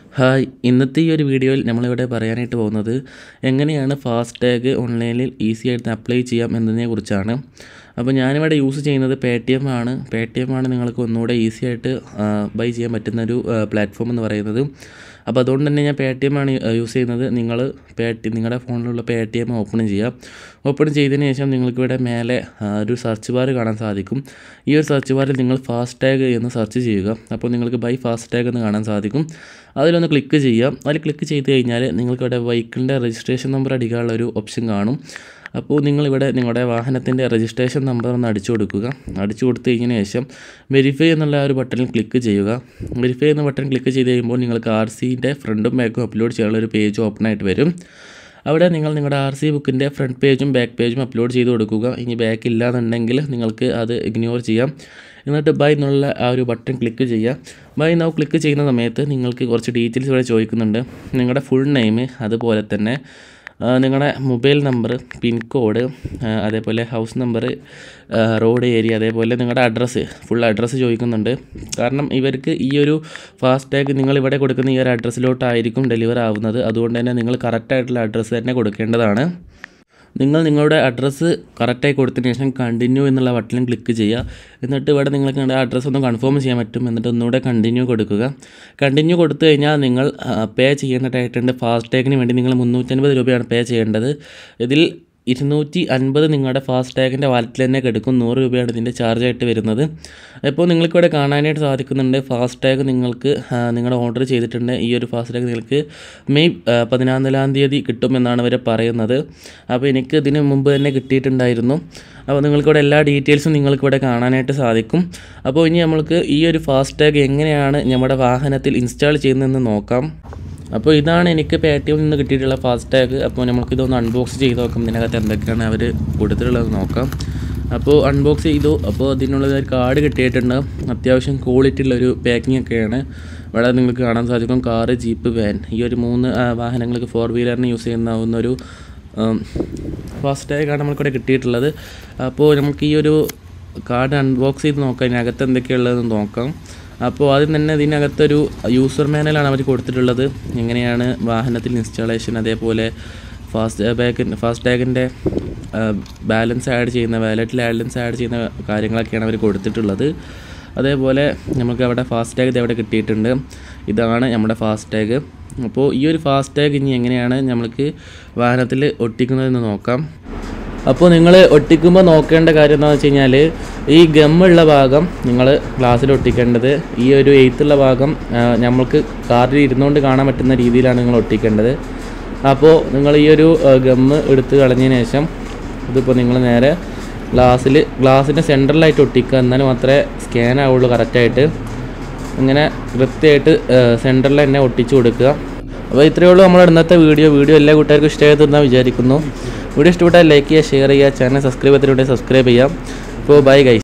hi ഇന്നത്തെ ഈ ഒരു വീഡിയോയിൽ നമ്മളിവിടെ പറയാനായിട്ട് പോകുന്നത് എങ്ങനെയാണ് ഫാസ്ടാഗ് ഓൺലൈനിൽ ഈസി ആയിട്ട് അപ്ലൈ ചെയ്യാം എന്നതിനെ കുറിച്ചാണ് അപ്പോൾ ഞാനിവിടെ യൂസ് ചെയ്യുന്നത് പേ ടി എം ആണ് പേ ടി എം ആണ് നിങ്ങൾക്ക് ഒന്നുകൂടെ ഈസി ആയിട്ട് ബൈ ചെയ്യാൻ പറ്റുന്നൊരു പ്ലാറ്റ്ഫോം എന്ന് പറയുന്നത് അപ്പോൾ അതുകൊണ്ട് തന്നെ ഞാൻ പേ ടി എം ആണ് യൂസ് ചെയ്യുന്നത് നിങ്ങൾ പേ ടി നിങ്ങളുടെ ഫോണിലുള്ള പേ ടി എം ഓപ്പൺ ചെയ്യുക ഓപ്പൺ ചെയ്തതിന് ശേഷം നിങ്ങൾക്ക് ഇവിടെ മേലെ ആ, ഒരു സെർച്ച് ബാർ കാണാൻ സാധിക്കും ഈ ഒരു സെർച്ച് ബാറിൽ നിങ്ങൾ ഫാസ്ടാഗ് എന്ന് സെർച്ച് ചെയ്യുക അപ്പോൾ നിങ്ങൾക്ക് ബൈ ഫാസ്ടാഗ് എന്ന് കാണാൻ സാധിക്കും അതിലൊന്ന് ക്ലിക്ക് ചെയ്യുക അതിൽ ക്ലിക്ക് ചെയ്ത് കഴിഞ്ഞാൽ നിങ്ങൾക്ക് ഇവിടെ വെഹിക്കിളിൻ്റെ രജിസ്ട്രേഷൻ നമ്പർ അടിക്കാനുള്ള ഒരു ഓപ്ഷൻ കാണും അപ്പോൾ നിങ്ങളിവിടെ നിങ്ങളുടെ വാഹനത്തിൻ്റെ രജിസ്ട്രേഷൻ നമ്പർ ഒന്ന് അടിച്ചു കൊടുക്കുക അടിച്ചു കൊടുത്ത് കഴിഞ്ഞതിന് ശേഷം വെരിഫൈ എന്നുള്ള ആ ഒരു ബട്ടണിൽ ക്ലിക്ക് ചെയ്യുക വെരിഫൈ എന്ന ബട്ടൺ ക്ലിക്ക് ചെയ്ത് കഴിയുമ്പോൾ നിങ്ങൾക്ക് ആർ സിൻ്റെ ഫ്രണ്ടും ബാക്കും അപ്ലോഡ് ചെയ്യാനുള്ള ഒരു പേജ് ഓപ്പൺ ആയിട്ട് വരും അവിടെ നിങ്ങൾ നിങ്ങളുടെ ആർ സി ബുക്കിൻ്റെ ഫ്രണ്ട് പേജും ബാക്ക് പേജും അപ്ലോഡ് ചെയ്ത് കൊടുക്കുക ഇനി ബാക്ക് ഇല്ലാന്നുണ്ടെങ്കിൽ നിങ്ങൾക്ക് അത് ഇഗ്നോർ ചെയ്യാം എന്നിട്ട് ബൈ എന്നുള്ള ആ ഒരു ബട്ടൺ ക്ലിക്ക് ചെയ്യുക ബൈ നൗ ക്ലിക്ക് ചെയ്യുന്ന സമയത്ത് നിങ്ങൾക്ക് കുറച്ച് ഡീറ്റെയിൽസ് ഇവിടെ ചോദിക്കുന്നുണ്ട് നിങ്ങളുടെ ഫുൾ നെയിം അതുപോലെ തന്നെ ആ, നിങ്ങളുടെ മൊബൈൽ നമ്പർ പിൻകോഡ് അതേപോലെ ഹൗസ് നമ്പർ റോഡ് ഏരിയ അതേപോലെ നിങ്ങളുടെ അഡ്രസ്സ് ഫുൾ അഡ്രസ്സ് ചോദിക്കുന്നുണ്ട് കാരണം ഇവർക്ക് ഈ ഒരു ഫാസ്ടാഗ് നിങ്ങൾ ഇവിടെ കൊടുക്കുന്ന ഈ ഒരു അഡ്രസ്സിലോട്ടായിരിക്കും ഡെലിവർ ആവുന്നത് അതുകൊണ്ട് തന്നെ നിങ്ങൾ കറക്റ്റായിട്ടുള്ള അഡ്രസ്സ് തന്നെ കൊടുക്കേണ്ടതാണ് നിങ്ങൾ നിങ്ങളുടെ അഡ്രസ്സ് കറക്റ്റായി കൊടുത്തതിന് ശേഷം കണ്ടിന്യൂ എന്നുള്ള ബട്ടണിൽ ക്ലിക്ക് ചെയ്യുക എന്നിട്ട് ഇവിടെ നിങ്ങൾക്ക് നിങ്ങളുടെ അഡ്രസ്സ് ഒന്ന് കൺഫേം ചെയ്യാൻ പറ്റും എന്നിട്ട് ഒന്നുകൂടെ കണ്ടിന്യൂ കൊടുക്കുക കണ്ടിന്യൂ കൊടുത്തു കഴിഞ്ഞാൽ നിങ്ങൾ പേ ചെയ്യേണ്ടതായിട്ടുണ്ട് ഫാസ്ടാഗിന് വേണ്ടി നിങ്ങൾ മുന്നൂറ്റൻപത് രൂപയാണ് പേ ചെയ്യേണ്ടത് ഇതിൽ ഇരുന്നൂറ്റി അൻപത് നിങ്ങളുടെ ഫാസ്ടാഗിൻ്റെ വാലറ്റിൽ തന്നെ കിടക്കും നൂറ് രൂപയാണ് ഇതിൻ്റെ ചാർജായിട്ട് വരുന്നത് ഇപ്പോൾ നിങ്ങൾക്കിവിടെ കാണാനായിട്ട് സാധിക്കുന്നുണ്ട് ഫാസ്ടാഗ് നിങ്ങൾക്ക് ആ, നിങ്ങൾ ഓർഡർ ചെയ്തിട്ടുണ്ട് ഈ ഒരു ഫാസ്ടാഗ് നിങ്ങൾക്ക് മെയ് ആ, പതിനാലാം തീയതി കിട്ടുമെന്നാണ് ഇവർ പറയുന്നത് അപ്പോൾ എനിക്ക് ഇതിന് മുമ്പ് തന്നെ കിട്ടിയിട്ടുണ്ടായിരുന്നു അപ്പോൾ നിങ്ങൾക്കിവിടെ എല്ലാ ഡീറ്റെയിൽസും നിങ്ങൾക്കിവിടെ കാണാനായിട്ട് സാധിക്കും അപ്പോൾ ഇനി നമ്മൾക്ക് ഈ ഒരു ഫാസ്ടാഗ് എങ്ങനെയാണ് നമ്മുടെ വാഹനത്തിൽ ഇൻസ്റ്റാൾ ചെയ്യുന്നതെന്ന് നോക്കാം അപ്പോൾ ഇതാണ് എനിക്ക് പേ ടി എമ്മിൽ നിന്ന് കിട്ടിയിട്ടുള്ള ഫാസ്ടാഗ് അപ്പോൾ നമുക്കിതൊന്ന് അൺബോക്സ് ചെയ്ത് നോക്കാം ഇതിനകത്ത് എന്തൊക്കെയാണ് അവർ കൊടുത്തിട്ടുള്ളത് നോക്കാം അപ്പോൾ അൺബോക്സ് ചെയ്തു അപ്പോൾ അതിനുള്ള ഒരു കാർഡ് കിട്ടിയിട്ടുണ്ട് അത്യാവശ്യം ക്വാളിറ്റി ഉള്ളൊരു പാക്കിംഗ് ഒക്കെയാണ് ഇവിടെ നിങ്ങൾക്ക് കാണാൻ സാധിക്കും കാറ് ജീപ്പ് വാൻ ഈ ഒരു മൂന്ന് ആ, വാഹനങ്ങൾക്ക് ഫോർ വീലറിന് യൂസ് ചെയ്യുന്ന ഒരു ഫാസ്റ്റാഗാണ് നമുക്കിവിടെ കിട്ടിയിട്ടുള്ളത് അപ്പോൾ നമുക്ക് ഈ ഒരു കാർഡ് അൺബോക്സ് ചെയ്ത് നോക്കാം ഇതിനകത്ത് എന്തൊക്കെയുള്ളതെന്ന് നോക്കാം അപ്പോൾ ആദ്യം തന്നെ ഇതിനകത്തൊരു യൂസർ മാനുവലാണ് അവർ കൊടുത്തിട്ടുള്ളത് എങ്ങനെയാണ് വാഹനത്തിൽ ഇൻസ്റ്റാളേഷൻ അതേപോലെ ഫാസ്റ്റ് ബാഗ് ഫാസ്റ്റ് ടാഗിൻ്റെ ബാലൻസ് ആഡ് ചെയ്യുന്ന വാലറ്റിൽ ബാലൻസ് ആഡ് ചെയ്യുന്ന കാര്യങ്ങളൊക്കെയാണ് അവർ കൊടുത്തിട്ടുള്ളത് അതേപോലെ നമുക്ക് അവിടെ ഫാസ്റ്റ് ടാഗ് ഇതവിടെ കിട്ടിയിട്ടുണ്ട് ഇതാണ് നമ്മുടെ ഫാസ്റ്റ് ടാഗ് അപ്പോൾ ഈ ഒരു ഫാസ്റ്റ് ടാഗ് ഇനി എങ്ങനെയാണ് നമ്മൾക്ക് വാഹനത്തിൽ ഒട്ടിക്കുന്നതെന്ന് നോക്കാം അപ്പോൾ നിങ്ങൾ ഒട്ടിക്കുമ്പോൾ നോക്കേണ്ട കാര്യം എന്താണെന്ന് വെച്ച് കഴിഞ്ഞാൽ ഈ ഗമ്മുള്ള ഭാഗം നിങ്ങൾ ഗ്ലാസ്സിൽ ഒട്ടിക്കേണ്ടത് ഈ ഒരു എയ്ത്തുള്ള ഭാഗം ആ, നമ്മൾക്ക് കാറിൽ ഇരുന്നുകൊണ്ട് കാണാൻ പറ്റുന്ന രീതിയിലാണ് നിങ്ങൾ ഒട്ടിക്കേണ്ടത് അപ്പോൾ നിങ്ങൾ ഈ ഒരു ആ, ഗമ്മ് എടുത്ത് കളഞ്ഞതിന് ശേഷം ഇതിപ്പോൾ നിങ്ങൾ നേരെ ഗ്ലാസ്സിൽ ഗ്ലാസിൻ്റെ സെൻറ്ററിലായിട്ട് ഒട്ടിക്കുക എന്നാൽ മാത്രമേ സ്കാൻ ആവുള്ളൂ കറക്റ്റായിട്ട് ഇങ്ങനെ കൃത്യമായിട്ട് സെൻറ്ററിൽ തന്നെ ഒട്ടിച്ചു കൊടുക്കുക അപ്പോൾ ഇത്രയേ ഉള്ളൂ നമ്മുടെ ഇന്നത്തെ വീഡിയോ വീഡിയോ എല്ലാ കൂട്ടുകാർക്കും ഇഷ്ടമായതെന്നാണ് വിചാരിക്കുന്നു വീഡിയോ ഇഷ്ടപ്പെട്ടാൽ ലൈക്ക് ചെയ്യുക ഷെയർ ചെയ്യുക ചാനൽ സബ്സ്ക്രൈബ് ചെയ്തിട്ടുണ്ടെങ്കിൽ സബ്സ്ക്രൈബ് ചെയ്യാം അപ്പോൾ ബൈ ഗൈസ്